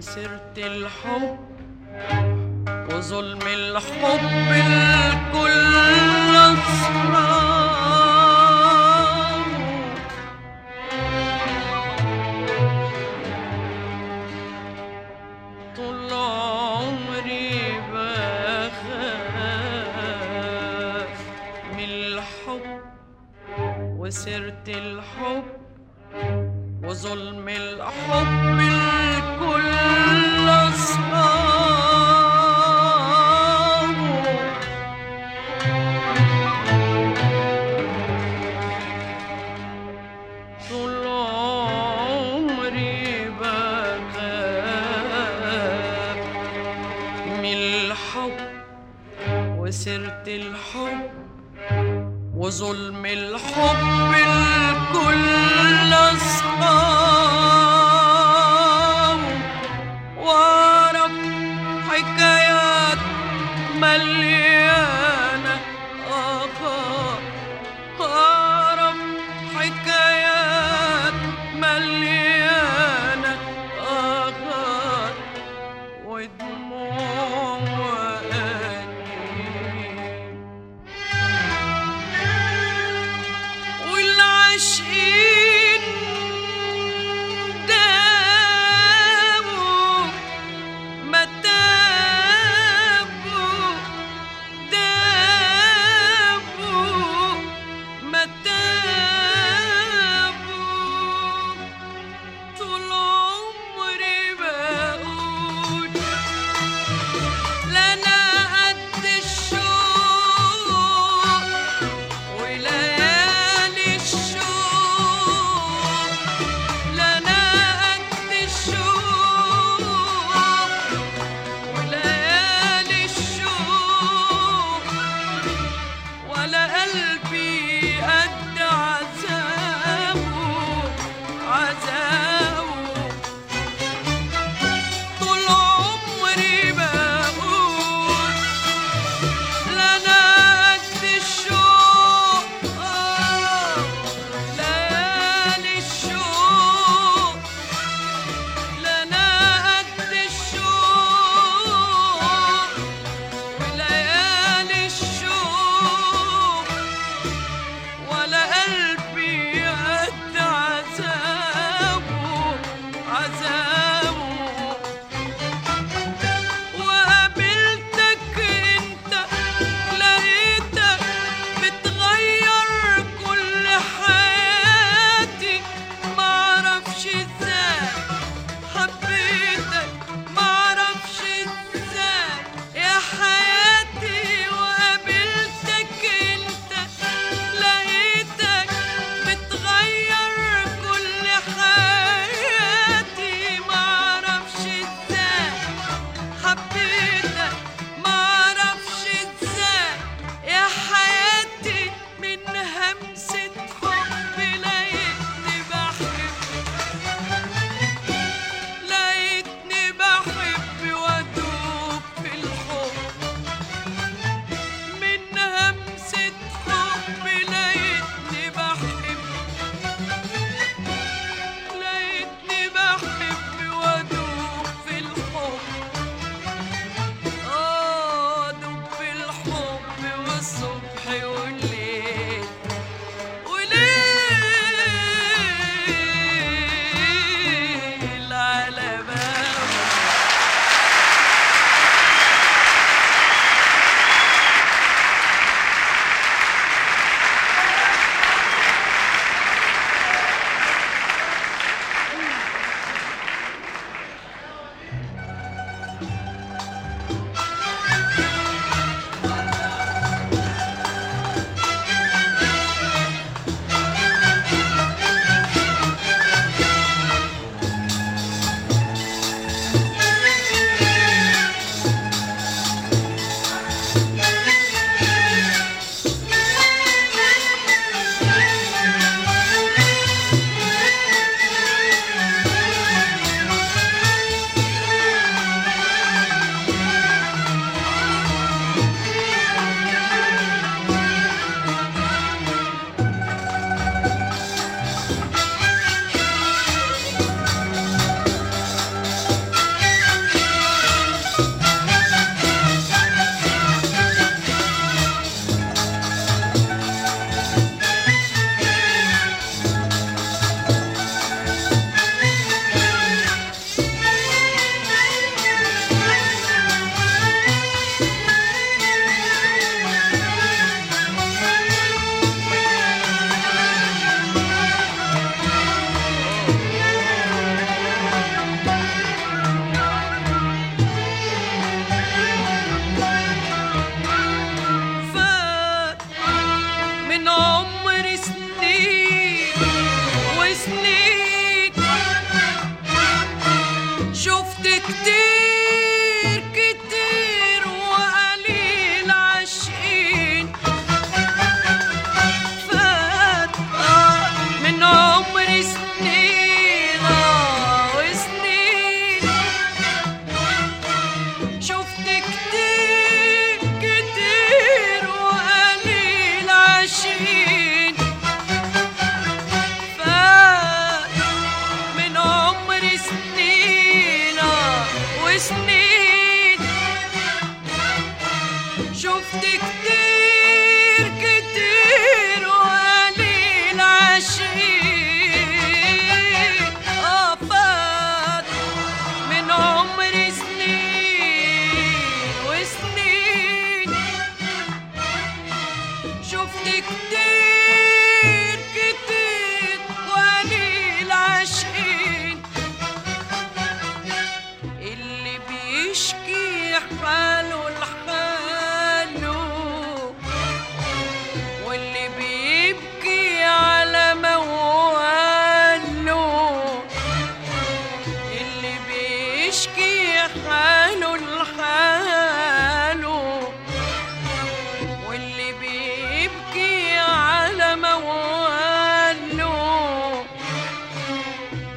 وسيرة الحب وظلم الحب الكل أسرار طول عمري بخاف من الحب وسيرة الحب وظلم الحب الكل أصحابه طول عمري بخاف من الحب وسيرة الحب وظلم الحب الكل أصحاب وأعرف حكايات مليانة آخر أعرف حكايات مليانة آخر ودموع وأنين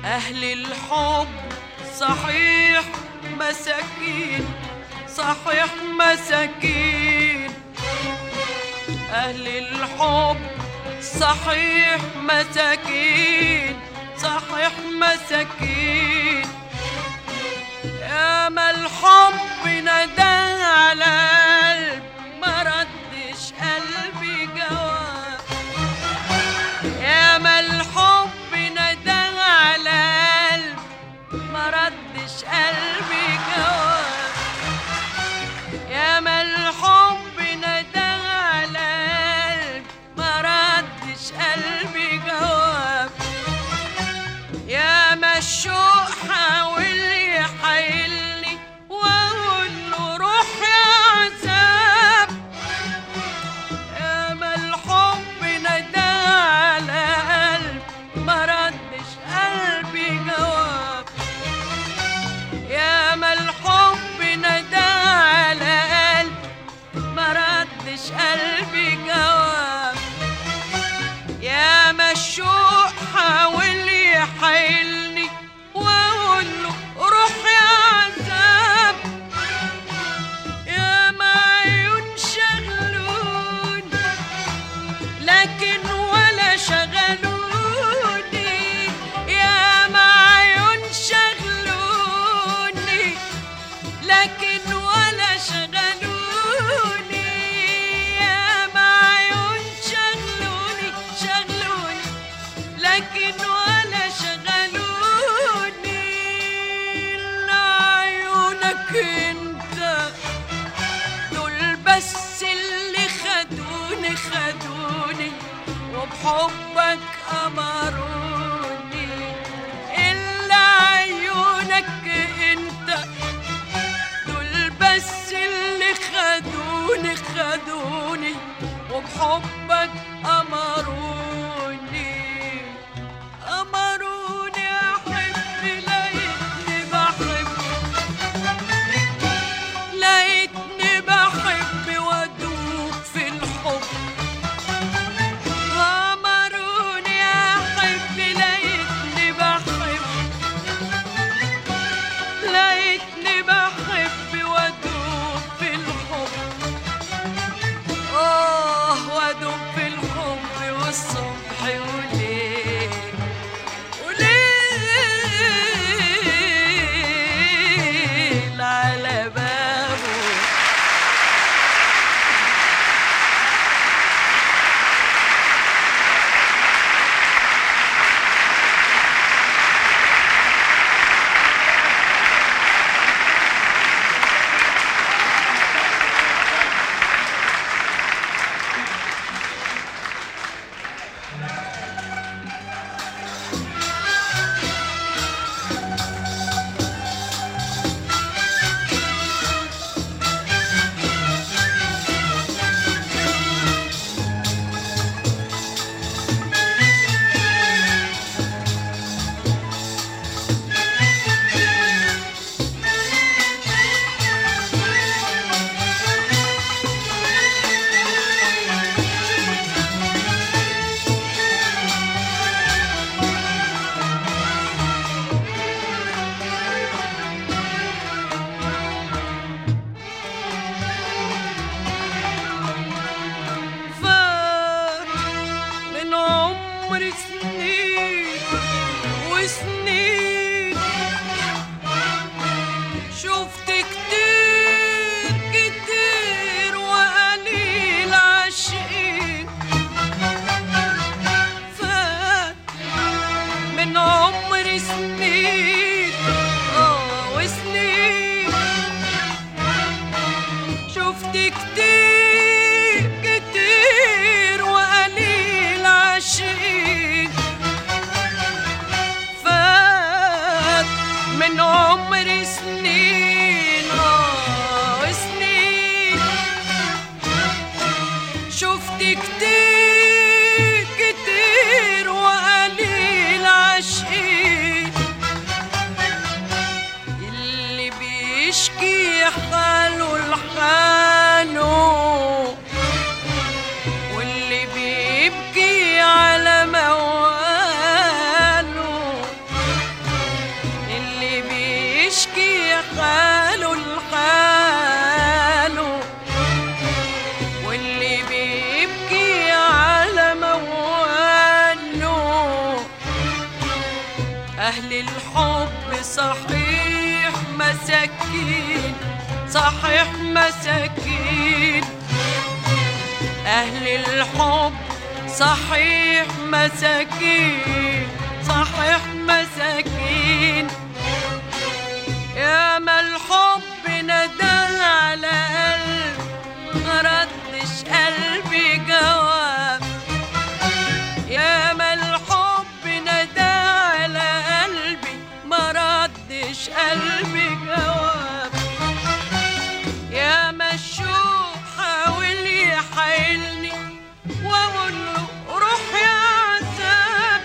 أهل الحب صحيح مساكين صحيح مساكين أهل الحب صحيح مساكين صحيح مساكين يا ما الحب ندى على قلب ما ردش قلبي جواب يا ما الحب ندى على قلب ما ردش قلبي جواب يا ما الحب ندى على قلب ما ردش قلبي جواب يا ما الشوق حاول يحايلني واقول له روح يا عذاب يا ما الحب ندى على قلب ما ردش قلبي جواب يا ما الحب ندى على قلب ما ردش قلبي جواب يا ما الشوق حاول يحايلني واقول له روح يا عذاب يا ما عيون شغلوني لكن ولا شغلوني يا ما عيون شغلوني لكن ولا شغلوني يا ما عيون شغلوني شغلوني لكن ولا شغلوني إلا عيونك انت دول بس اللي خدوني خدوني وبحبك أمروني إلا عيونك انت دول بس اللي خدوني خدوني وبحبك أمروني أمروني أحب لقيتني بحب لقيتني بحب وأدوب في الحب أمروني أحب لقيتني بحب لقيتني بحب وأدوب في الحب آه وأدوب في الحب والصبح وليل وليل على بابه فات من عمر سنين وسنين شفت كتير كتير وقليل عاشقين فات من عمر سنين اه وسنين شفت كتير كتير وقليل عاشقين فات الحب صحيح مساكين صحيح مساكين أهل الحب صحيح مساكين صحيح مساكين يا ما الحب ندى على قلب مردش قلبي جواب يا ما الحب ندى على قلبي مردش قلبي جواب يا ما الشوق حاول يحايلني واقول له روح يا عذاب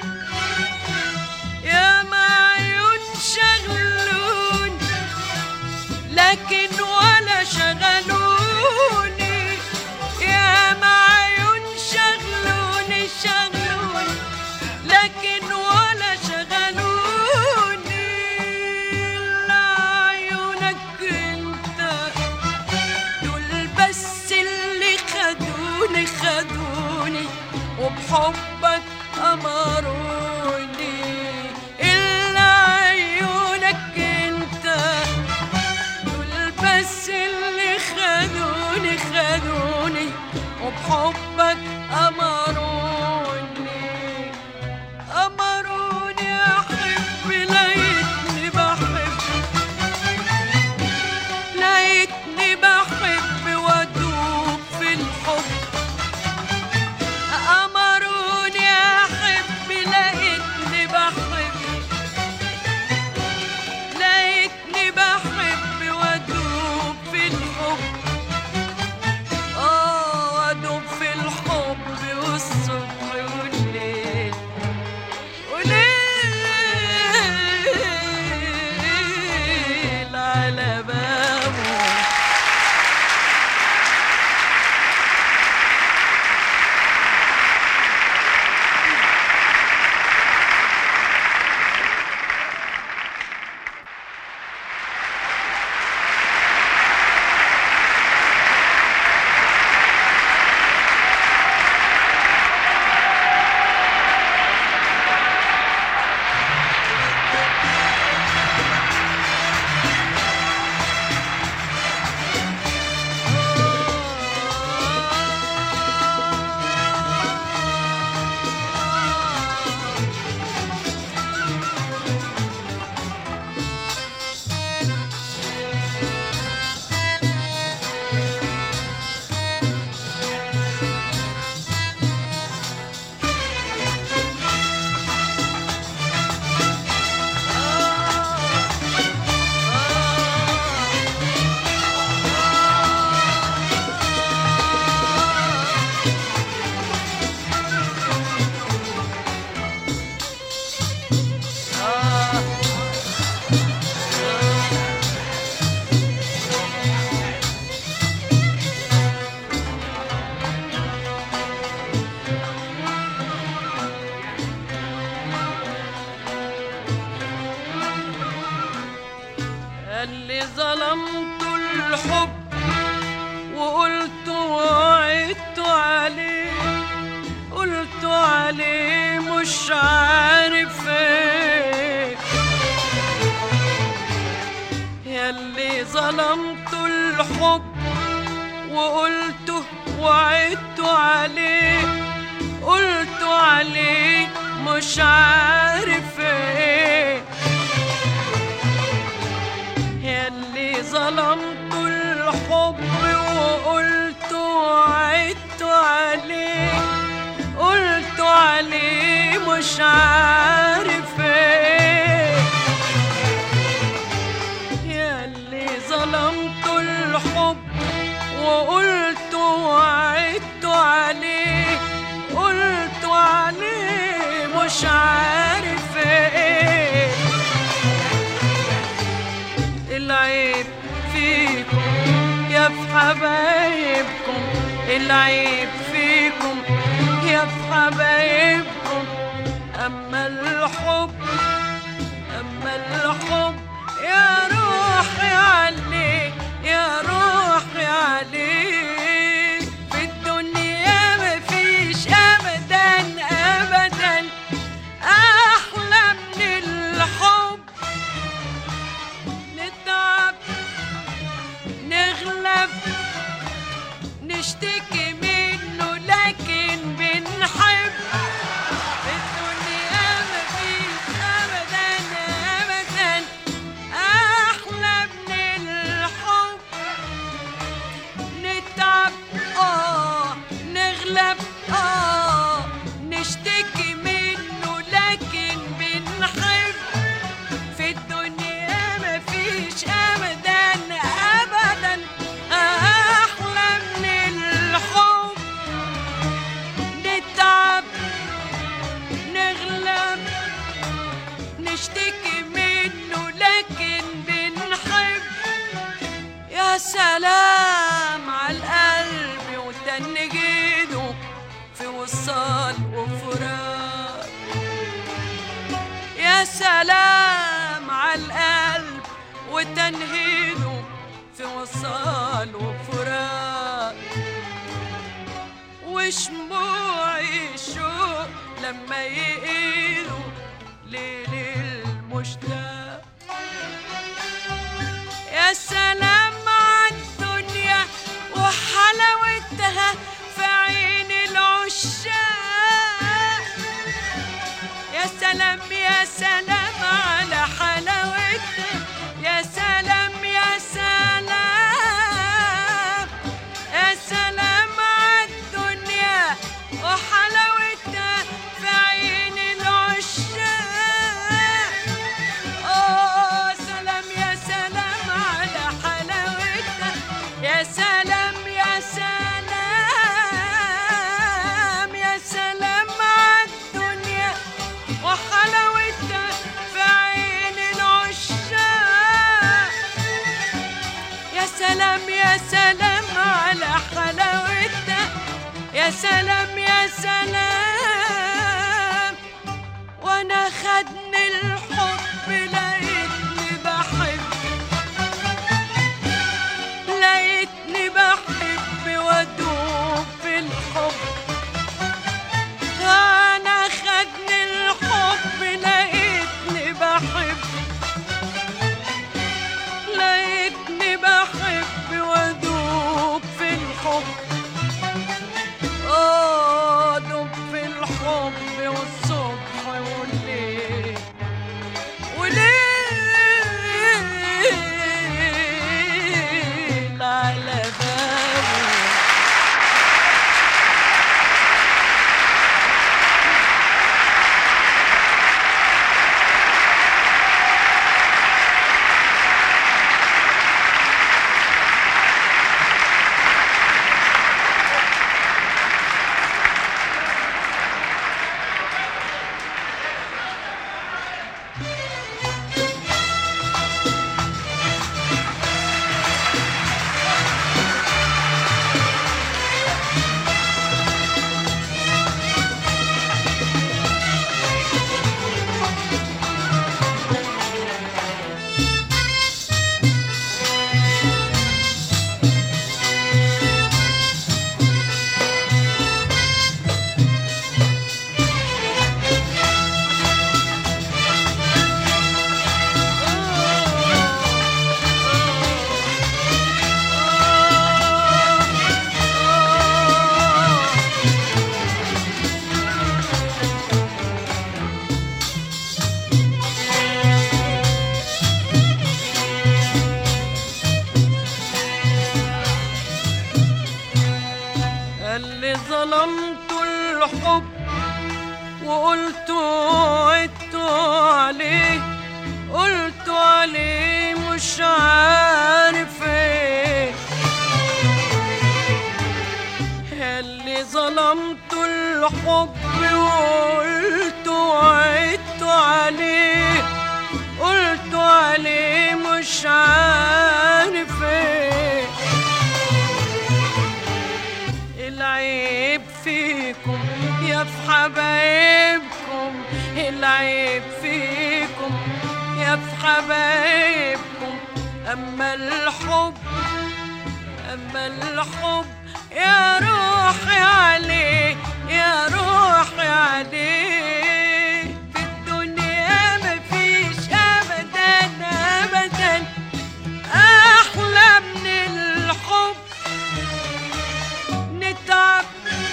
يا ما عيون شغلوني لكن ولا شغلوني يا ما عيون شغلوني شغلوني لكن ولا شغلوني إلا عيونك انت دول بس اللي خدوني خدوني وبحبك أمروني إلا عيونك انت دول بس اللي خدوني خدوني وبحبك أمروني أمروني أحب لقيتني بحب لقيتني بحب وأدوب في الحب أمروني أحب لقيتني بحب لقيتني بحب وأدوب في الحب آه وأدوب في الحب والصبح والليل وليل على بابه اللي ظلمت الحب وقلت وعدت عليه قلت عليه مش عارف ايه ياللي ظلمت الحب وقلت وعدت عليه قلت عليه مش عارف ايه ياللي ظلمت الحب وقلت وعدت عليه قلت عليه مش عارف ايه ياللي ظلمت الحب وقلت وعدت عليه قلت عليه مش عارف ايه العيب فيكم يا في حبايبكم العيب فيكم يا في حبايبكم أما الحب أما الحب يا روحي عليه يا روحي عليه في الدنيا مفيش أبدا أبدا أحلى من الحب سلام على القلب وتنجيده في وصال وفراق يا سلام على القلب وتنهيده في وصال وفراق وشموع الشوق لما يقيلوا ليل المشتاق يا سلام عالدنيا وحلاوتها في عين العشاق يا سلام يا سلام على حلاوتها يا سلام يا سلام يا سلام عالدنيا وحلاوتها في عين العشاق آه سلام يا سلام على حلاوتها يا سلام يا سلام يا سلام عالدنيا وحلاوتها في عين العشاق يا سلام يا سلام على حلاوتها يا سلام يا سلام وانا خدني الحب لقيتني بحب لقيتني بحب وادوب في الحب انا خدني الحب لقيتني بحب لقيتني بحب وادوب في الحب ادوب في الحب والصبح والليل وليل على بالي اللي ظلمت الحب وقلت وعدت عليه قلت عليه مش عارف ايه اللي ظلمت الحب وقلت وعدت عليه قلت عليه مش عارف ايه العيب فيكم يا في حبايبكم العيب فيكم يا في حبايبكم أما الحب أما الحب يا روحي عليه يا روحي عليه في الدنيا مفيش أبدا أبدا أحلى من الحب نتعب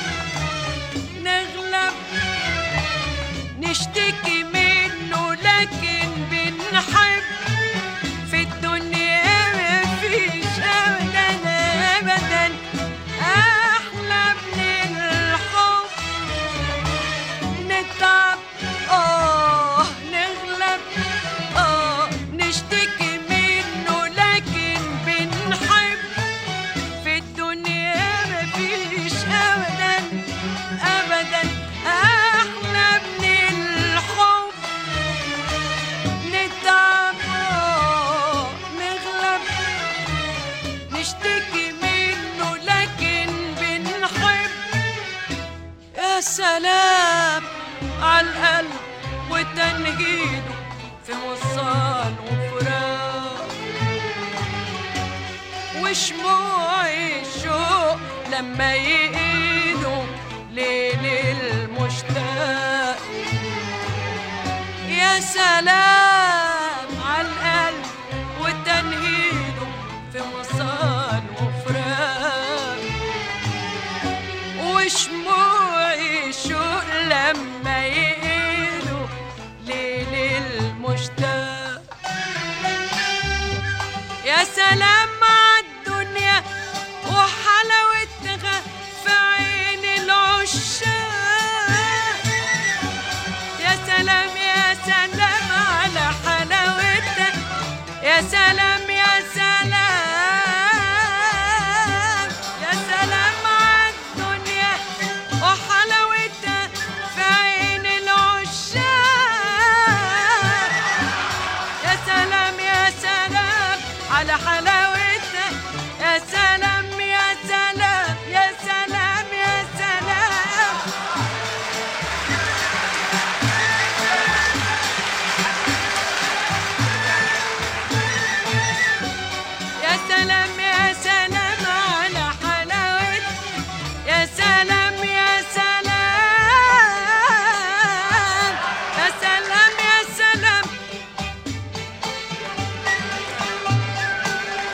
نغلب نشتكي منه لكن بنحب في الدنيا مفيش ابدا ابدا احلى من الحب نتعب سلام على القلب وتنهيده في وصال وفراق وشموع الشوق لما يقيدوا ليل المشتاق يا سلام على القلب وتنهيده في وصال وفراق وشموع الشوق لما يقيدوا ليل المشتاق يا سلام على الدنيا وحلاوتها في عين العشاق يا سلام يا سلام على حلاوتها يا سلام يا سلام يا سلام على الدنيا وحلاوتها في عين العشاق يا سلام يا سلام على حلاوتها يا سلام يا سلام يا سلام يا سلام يا سلام يا سلام على حلاوتها يا سلام يا سلام يا سلام يا سلام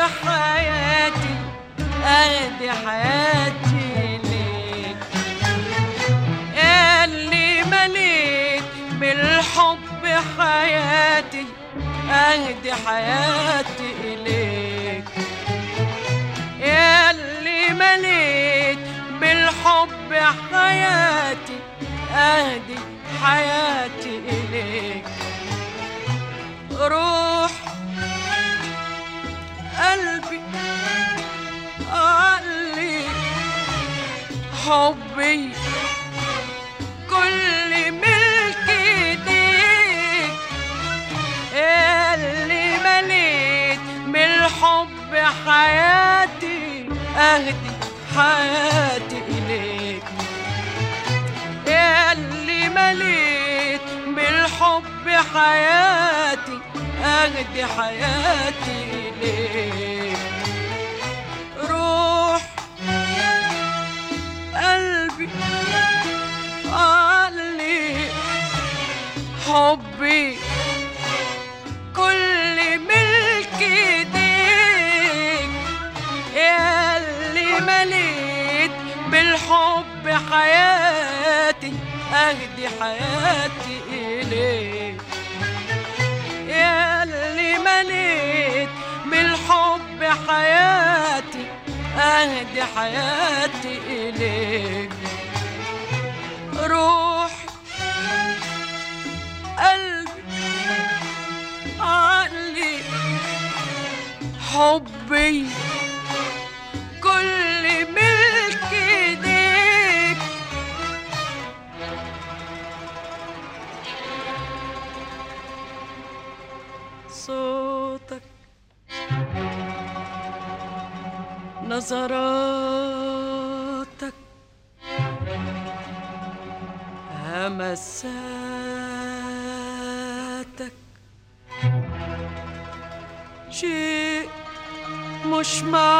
حياتي اهدي حياتي ليك اللي مليت بالحب حياتي اهدي حياتي اليك اللي مليت بالحب حياتي اهدي حياتي اليك روح قلبي عقلي حبي كل ملك ايديك اللي مليت بالحب حياتي اهدي حياتي اليك اللي مليت بالحب حياتي اهدي حياتي اليك روح قلبي عقلي حبي كل ملك ايديك اللي مليت بالحب حياتي اهدي حياتي اليك اللي مليت بالحب حياتي اهدي حياتي اليك روح قلبي عقلي حبي كل ملك ايديك صوتك نظراتك همساتك شيء مش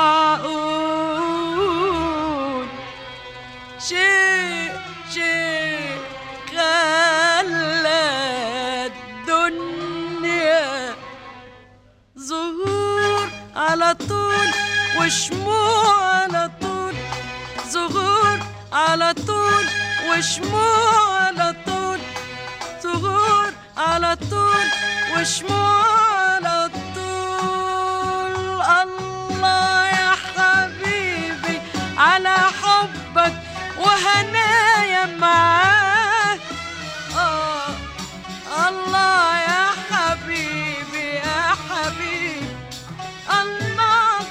معقول شيء شيء خلى الدنيا ظهور على طول وشموع على طول ظهور على طول وشموع على طول ظهور على طول وشموع على طول الله يا حبيبي على حبك وهنايا معاك آه الله يا حبيبي يا حبيبي الله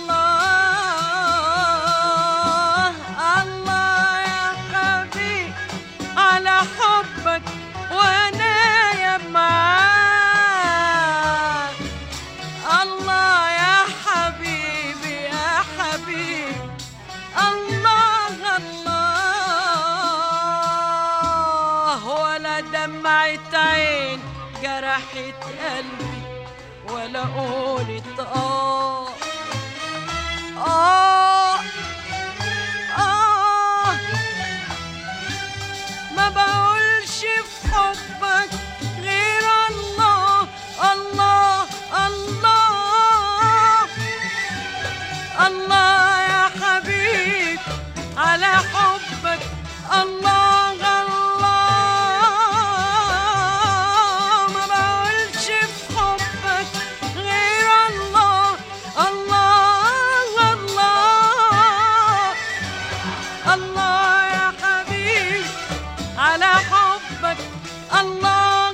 الله الله يا حبيبي على حبك وانا يا معاك الله يا حبيبي يا حبيبي الله الله ولا دمعة عين جرحت قلبي ولا قولت آه آه آه ما بقولش في حبك غير الله الله الله الله يا حبيب على حبك الله الله ما بقولش في حبك غير الله الله الله الله يا حبيب على حبك الله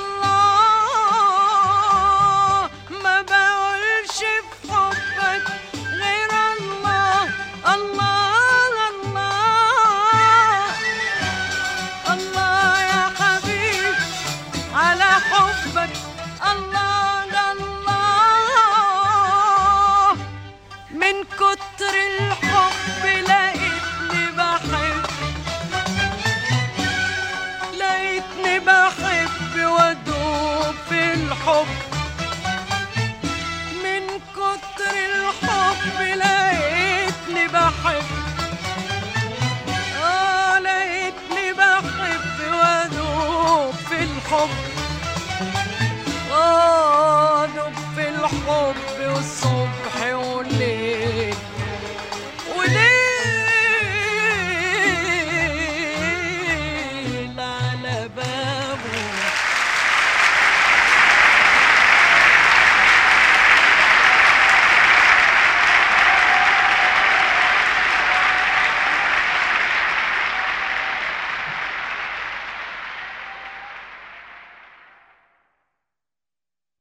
الله ما بقولش في حبك غير الله الله الله الله يا حبيب على حبك الله الله من كتر الحب لقيتني بحب لقيتني بحب وادوب في الحب من كتر الحب لقيتني بحب اه لقيتني بحب وادوب في الحب اه دوب في الحب الحب والصبح